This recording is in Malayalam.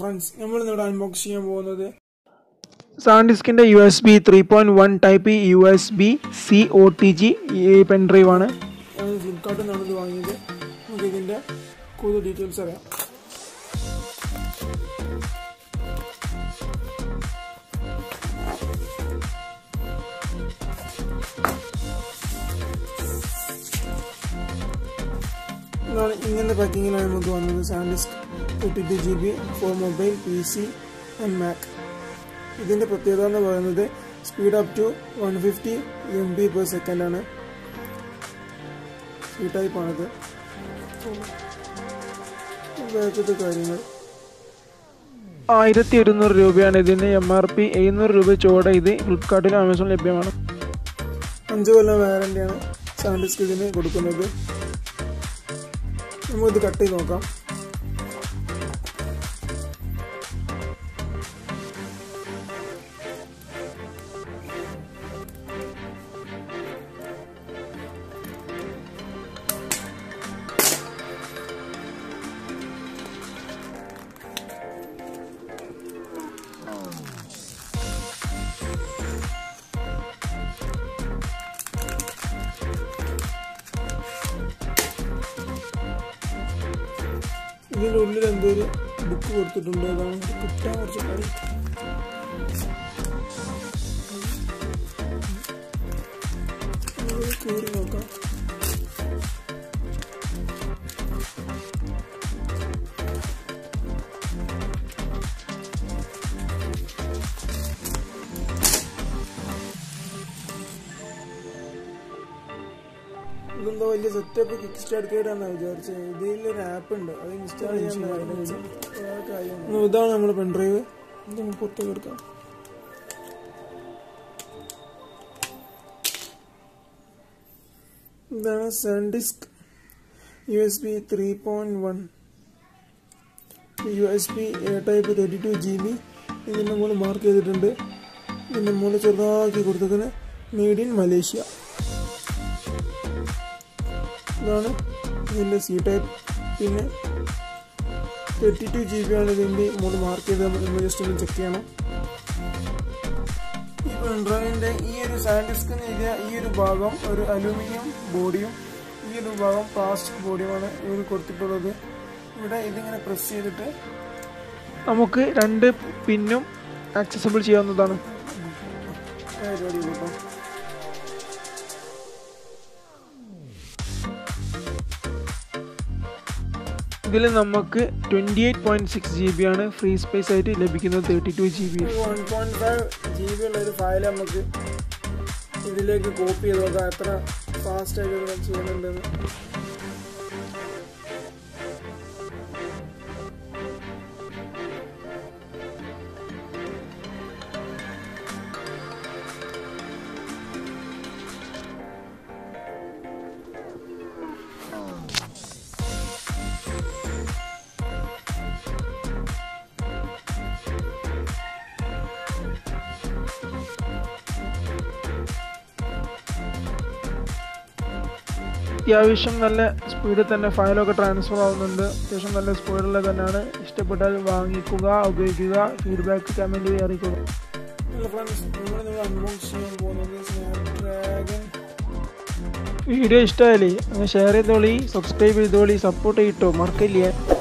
ഫ്രണ്ട്സ് നമ്മൾ ഇന്നിവിടെ അൺബോക്സ് ചെയ്യാൻ പോകുന്നത് സാൻഡിസ്കിൻ്റെ U S B three point one type U S B C O T G pen drive ആണ് ഞാൻ ഫ്ലിപ്കാർട്ടിൽ നിന്നാണ് ഇത് വാങ്ങിയത് നമുക്ക് ഇതിൻ്റെ കൂടുതൽ ഡീറ്റെയിൽസ് അറിയാം ഇതാണ് ഇങ്ങനത്തെ പാക്കിങ്ങിലാണ് നമുക്ക് വന്നത് SanDisk thirty two G B for mobile P C and Mac ഇതിൻ്റെ പ്രത്യേകത എന്ന് പറയുന്നത് speed up to one fifty M B per second ആണ് ഈ ടൈപ്പാണിത് ബാക്കത്തെ കാര്യങ്ങൾ ആയിരത്തി ഒരുന്നൂറ് രൂപയാണ് ഇതിന് എം ആർ പി എഴുന്നൂറ് രൂപ ചുവടെ ഇത് ഫ്ലിപ്കാർട്ടിലും ആമസോണിൽ ലഭ്യമാണ് അഞ്ച് കൊല്ലം വാറണ്ടിയാണ് സാൻഡിസ്ക് ഇതിന് കൊടുക്കുന്നത് നമുക്കിത് കട്ട് ചെയ്ത് നോക്കാം ഇതിൻ്റെ ഉള്ളിൽ എന്തോ ഒരു ബുക്ക് കൊടുത്തിട്ടുണ്ട് അതാണ് ഇത് കിട്ടാൻ കുറച്ച് പണി ഇത് കീറി നോക്കാം ഇതെന്തോ വലിയ സെറ്റപ്പ് കിക്ക് സ്റ്റാർട്ട് കേടാന്നാ വിചാരിച്ചത് ഇതിലൊരു ആപ്പ് ഉണ്ട് അത് ഇൻസ്റ്റാൾ ചെയ്യാൻ ഇതാണ് നമ്മുടെ പെൺഡ്രൈവ് ഇത് നമുക്ക് പുറത്തേക്ക് എടുക്കാം ഇതാണ് SanDisk U S B three point one U S B A type thirty two G B ഇതിൻ്റെ മുകളിൽ മാർക്ക് ചെയ്തിട്ടുണ്ട് ഇതിൻ്റെ മുകളിൽ ചെറുതാക്കി കൊടുത്തേക്കുന്നത് മെയ്ഡ് ഇൻ മലേഷ്യ ഇതാണ് ഇതിൻ്റെ സി ടൈപ്പ് പിന്നെ തേർട്ടി ടു ജി ബി ആണ് ഇതിൻ്റെ മുകളിൽ മാർക്ക് ചെയ്ത് നമ്മൾ ജസ്റ്റ് ഒന്ന് ചെക്ക് ചെയ്യണം ഈ പെൺഡ്രൈവിൻ്റെ ഈ ഒരു സാൻഡിസ്കിന് എഴുതിയ ഈ ഒരു ഭാഗം ഒരു അലൂമിനിയം ബോഡിയും ഈ ഒരു ഭാഗം പ്ലാസ്റ്റിക് ബോഡിയുമാണ് ഇവർ കൊടുത്തിട്ടുള്ളത് ഇവിടെ ഇതിങ്ങനെ പ്രസ് ചെയ്തിട്ട് നമുക്ക് രണ്ട് പിന്നും ആക്സസിബിൾ ചെയ്യാവുന്നതാണ് പരിപാടി കേട്ടോ ഇതിൽ നമുക്ക് twenty eight point six G B ആണ് ഫ്രീ സ്പേസ് ആയിട്ട് ലഭിക്കുന്നത് thirty two G B one point five G B ഉള്ള ഒരു ഫയൽ നമുക്ക് ഇതിലേക്ക് കോപ്പി ചെയ്ത് നോക്കാം എത്ര ഫാസ്റ്റ് ആയിട്ട് ഇത് ചെയ്യുന്നുണ്ടെന്ന് അത്യാവശ്യം നല്ല സ്പീഡിൽ തന്നെ ഫയലൊക്കെ ട്രാൻസ്ഫർ ആവുന്നുണ്ട് അത്യാവശ്യം നല്ല സ്പീഡിൽ തന്നെയാണ് ഇഷ്ടപ്പെട്ടാൽ വാങ്ങിക്കുക ഉപയോഗിക്കുക ഫീഡ്ബാക്ക് കമൻറ്റ് വഴി അറിയിക്കുക ഹലോ ഫ്രണ്ട്സ് നമ്മൾ നിങ്ങൾ അൺബോക്സ് ചെയ്യാൻ പോകുന്നത് സ്നാപ്ഡ്രാഗൺ വീഡിയോ ഇഷ്ടമായില്ലേ ഷെയർ ചെയ്തോളി സബ്സ്ക്രൈബ് ചെയ്തോളി സപ്പോർട്ട് ചെയ്തിട്ടോ മറക്കില്ലേ